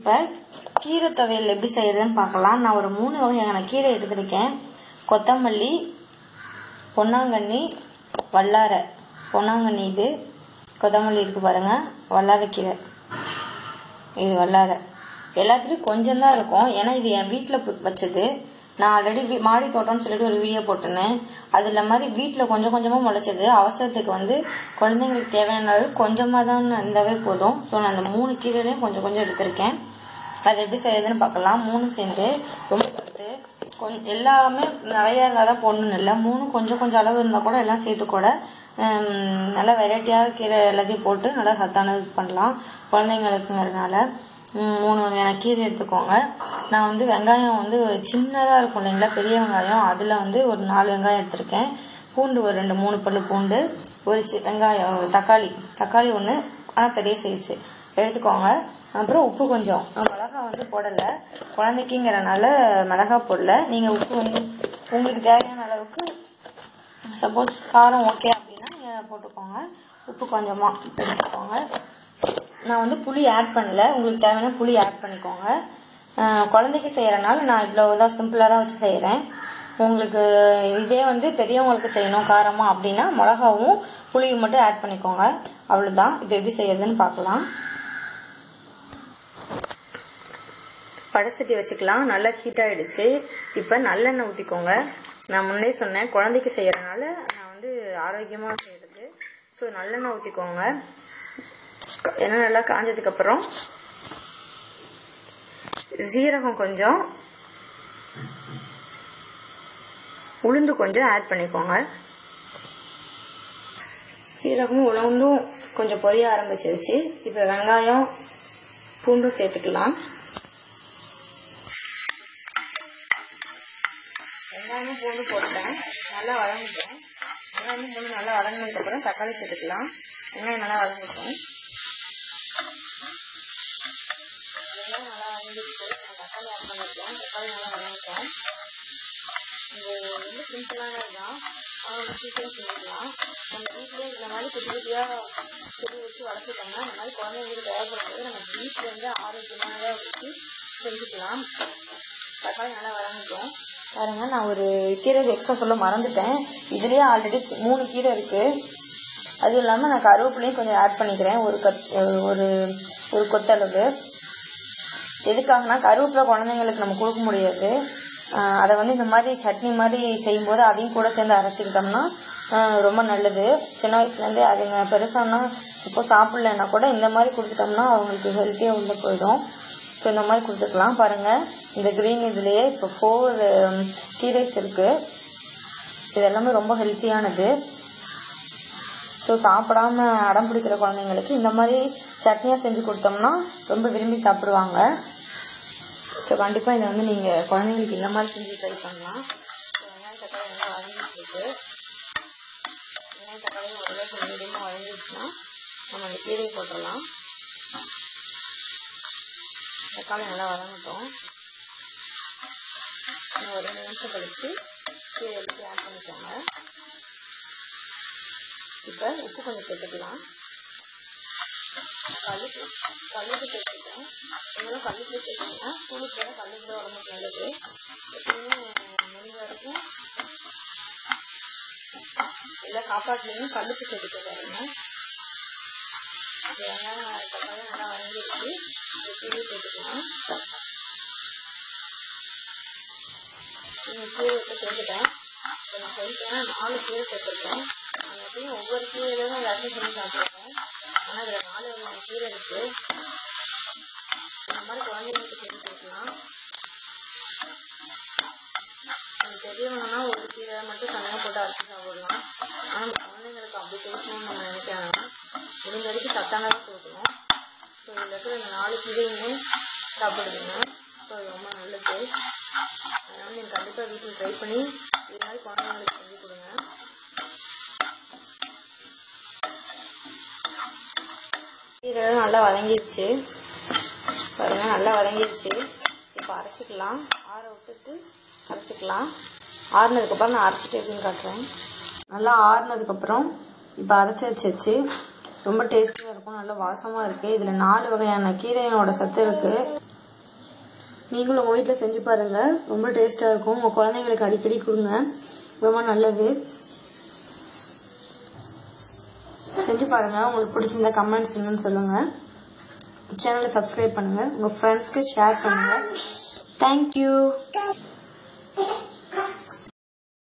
இப்போ கீரை துவையல் எப்படி செய்யறதுன்னு பார்க்கலாம் நான் ஒரு மூணு வகையான கீரை எடுத்திருக்கேன் கொத்தமல்லி பொன்னாங்கண்ணி வல்லாரை பொன்னாங்கண்ணி இது கொத்தமல்லி இருக்கு பாருங்க வல்லாரைக்கீரை இது வல்லாரை எல்லாத்துலேயும் கொஞ்சம் தான் இருக்கும் ஏன்னா இது என் வீட்டில் வச்சது நான் ஆல்ரெடி மாடி தோட்டம்னு சொல்லிட்டு ஒரு வீடியோ போட்டிருந்தேன் அதில் மாதிரி வீட்டில் கொஞ்சம் கொஞ்சமாக முளைச்சது அவசரத்துக்கு வந்து குழந்தைங்களுக்கு தேவையான அளவு கொஞ்சமாக தான் இருந்தாவே போதும் ஸோ நான் அந்த மூணு கீரையிலையும் கொஞ்சம் கொஞ்சம் எடுத்திருக்கேன் அது எப்படி செய்யுதுன்னு பார்க்கலாம் மூணு சேர்ந்து ரொம்ப சத்து கொஞ்சம் எல்லாமே நிறைய இருந்தால் தான் போடணும்னு இல்லை மூணு கொஞ்சம் கொஞ்சம் அளவு இருந்தால் கூட எல்லாம் சேர்த்து கூட ஹம், நல்லா வெரைட்டியாக கீரை எல்லாத்தையும் போட்டு நல்லா சத்தானது பண்ணலாம் குழந்தைங்களுக்குங்கிறதுனால ஹம், மூணு வகையான கீரை எடுத்துக்கோங்க நான் வந்து வெங்காயம் வந்து சின்னதாக இருக்கும் இல்லைங்களா பெரிய வெங்காயம் அதில் வந்து ஒரு நாலு வெங்காயம் எடுத்திருக்கேன் பூண்டு ஒரு ரெண்டு மூணு பல்லு பூண்டு ஒரு சி வெங்காயம் ஒரு தக்காளி தக்காளி ஒன்று ஆனால் பெரிய சைஸு எடுத்துக்கோங்க அப்புறம் உப்பு கொஞ்சம் நான் மிளகா வந்து போடலை குழந்தைக்குங்கிறனால மிளகா போடல நீங்கள் உப்பு வந்து உங்களுக்கு தேவையான அளவுக்கு சப்போஸ் காரம் ஓகே அப்படின்னா நீங்கள் போட்டுக்கோங்க உப்பு கொஞ்சமாக எடுத்துக்கோங்க நான் வந்து புளி ஆட் பண்ணல உங்களுக்கு தேவையான புளி ஆட் பண்ணிக்கோங்க ஆஹ் குழந்தைக்கு செய்கிறனால நான் இவ்வளோ தான் சிம்பிளாக தான் வச்சு செய்கிறேன் உங்களுக்கு இதே வந்து பெரியவங்களுக்கு செய்யணும் காரமாக அப்படின்னா மிளகாவும் புளியும் மட்டும் ஆட் பண்ணிக்கோங்க அவ்வளோதான் இப்போ எப்படி செய்யறதுன்னு பார்க்கலாம் படசட்டி வச்சுக்கலாம் நல்லா ஹீட் ஆயிடுச்சு இப்போ நல்லெண்ணெய் ஊற்றிக்கோங்க நான் முன்னே சொன்னேன் குழந்தைக்கு செய்யறதுனால நான் வந்து ஆரோக்கியமாக செய்யறது ஸோ நல்லெண்ணெய் ஊற்றிக்கோங்க எண்ணெய் நல்லா காஞ்சதுக்கு அப்புறம் ஜீரகம் கொஞ்சம் உளுந்து கொஞ்சம் ஆட் பண்ணிக்கோங்க சீரகமும் உளுந்தும் கொஞ்சம் பொரிய ஆரம்பிச்சிருச்சு இப்போ வெங்காயம் பூண்டும் சேர்த்துக்கலாம் வெங்காயம் பூண்டு போட்டேன் நல்லா வதங்கிட்டேன் வெங்காயம் பூண்டு நல்லா வதங்கினதுக்கு அப்புறம் தக்காளி சேர்த்துக்கலாம் வெங்காயம் நல்லா வதங்கிட்டோம் வெங்காயம் நல்லா வதங்கிடுச்சு நான் தக்காளி ஆட் பண்ணிக்கலாம் தக்காளி நல்லா வதங்கிட்டோம் இது வந்து சிம்பிளான இதுதான் அவங்க சீக்கிரம் செஞ்சுக்கலாம் நம்ம வீட்டிலே இந்த மாதிரி குட்டி குட்டியாக செடி வச்சு வளர்த்துட்டோம்னா இந்த மாதிரி குழந்தைங்களுக்கு தேவைப்படும்போது நம்ம வீட்டில் இருந்து ஆரோக்கியமானதாக வச்சு செஞ்சுக்கலாம் தக்காளி நல்லா வதங்கிட்டோம் பாருங்க நான் ஒரு கீரை எக்ஸ்ட்ரா சொல்ல மறந்துட்டேன் இதுலேயே ஆல்ரெடி மூணு கீரை இருக்கு அதுவும் இல்லாமல் நான் கருவேப்பிலையும் கொஞ்சம் ஆட் பண்ணிக்கிறேன் ஒரு கத் ஒரு ஒரு கொத்தளவு எதுக்காகனா கருவேப்பிலை குழந்தைங்களுக்கு நம்ம கொடுக்க முடியாது ஆஹ் அதை வந்து இந்த மாதிரி சட்னி மாதிரி செய்யும்போது அதையும் கூட சேர்ந்து அரைச்சிக்கிட்டோம்னா ஆஹ் ரொம்ப நல்லது சின்ன வயசுலேருந்தே அதுங்க பெருசானா இப்போ சாப்பிட்லன்னா கூட இந்த மாதிரி கொடுத்துட்டோம்னா அவங்களுக்கு ஹெல்த்தியாக உள்ள போயிடும் ஸோ இந்த மாதிரி கொடுத்துக்கலாம் பாருங்கள் இந்த க்ரீன் இதுலேயே இப்போ ஃபோர் கீரைஸ் இருக்குது இது எல்லாமே ரொம்ப ஹெல்த்தியானது ஸோ சாப்பிடாம அடம் பிடிக்கிற குழந்தைங்களுக்கு இந்த மாதிரி சட்னியாக செஞ்சு கொடுத்தோம்னா ரொம்ப விரும்பி சாப்பிடுவாங்க ஸோ கண்டிப்பாக இதை வந்து நீங்கள் குழந்தைங்களுக்கு இந்த மாதிரி செஞ்சு ட்ரை பண்ணலாம் ஸோ வெங்காயம் தக்காளி நல்லா வதங்கிட்டு இருக்கு வெங்காயம் தக்காளி ஓரளவுக்கு மீடியமாக வதங்கிடுச்சுன்னா நம்ம அந்த கீரையை போட்டுடலாம் தக்காளி நல்லா வதங்கட்டும் இன்னும் ஒரு ரெண்டு நிமிஷம் கழிச்சு கீரை எடுத்து ஆட் பண்ணிக்கோங்க இப்போ உப்பு கொஞ்சம் சேர்த்துக்கலாம் கல்லுப்பு கல்லுப்பு சேர்த்துட்டேன் நீங்களும் கல்லுப்பு சேர்த்தீங்கன்னா கூழுக்கு வேற கல்லுப்பு தான் உடம்புக்கு நல்லது எப்பயுமே முடிஞ்ச வரைக்கும் எல்லா சாப்பாட்டுலேயும் கல்லுப்பு சேர்த்துக்க பாருங்க வெங்காயம் தக்காளி நல்லா வதங்கிடுச்சு கீரை சேர்த்துக்கலாம் நீங்கள் கீரை எடுத்து சேர்த்துட்டேன் இப்போ நான் சொல்லிட்டேன் நாலு கீரை சேர்த்துருக்கேன் நான் எப்பயும் ஒவ்வொரு கீரையில தான் எல்லாத்தையும் செஞ்சு சாப்பிடுவேன் ஆனால் இதில் நாலு வகையான கீரை இருக்கு இந்த மாதிரி குழந்தைங்களுக்கு செஞ்சு கொடுக்கலாம் நம்ம பெரியவங்கன்னா ஒரு கீரை மட்டும் தனியாக போட்டு அரைச்சி சாப்பிடலாம் ஆனால் நம்ம குழந்தைங்களுக்கு அப்படி கொடுக்கணும்னு நம்ம நினைக்கிறாங்கன்னா முடிஞ்ச வரைக்கும் சத்தானதாக கொடுக்கணும் ஸோ இதில் இருக்கிற இந்த நாலு கீரையுமே சாப்பிடுதுங்க ஸோ அது ரொம்ப நல்லது அதனால் நீங்கள் கண்டிப்பாக வீட்டில் ட்ரை பண்ணி இது மாதிரி குழந்தைங்களுக்கு செஞ்சு கொடுங்க கீரை நல்லா வதங்கிடுச்சு பாருங்க நல்லா வதங்கிடுச்சு இப்போ அரைச்சிக்கலாம் ஆற விட்டுட்டு அரைச்சிக்கலாம் ஆறுனதுக்கப்புறம் நான் அரைச்சிட்டு எப்படின்னு காட்டுறேன் நல்லா ஆறுனதுக்கப்புறம் இப்போ அரைச்சி வச்சிச்சு ரொம்ப டேஸ்டியாக இருக்கும் நல்ல வாசமாக இருக்குது இதில் நாலு வகையான கீரையோட சத்து இருக்குது நீங்களும் உங்கள் வீட்டில் செஞ்சு பாருங்கள் ரொம்ப டேஸ்ட்டாக இருக்கும் உங்கள் குழந்தைங்களுக்கு அடிக்கடி கொடுங்க ரொம்ப நல்லது செஞ்சு பாருங்கள் உங்களுக்கு பிடிச்சிருந்தா கமெண்ட்ஸ் என்னன்னு சொல்லுங்கள் சேனலை சப்ஸ்கிரைப் பண்ணுங்கள் உங்கள் ஃப்ரெண்ட்ஸ்க்கு ஷேர் பண்ணுங்கள் தேங்க்யூ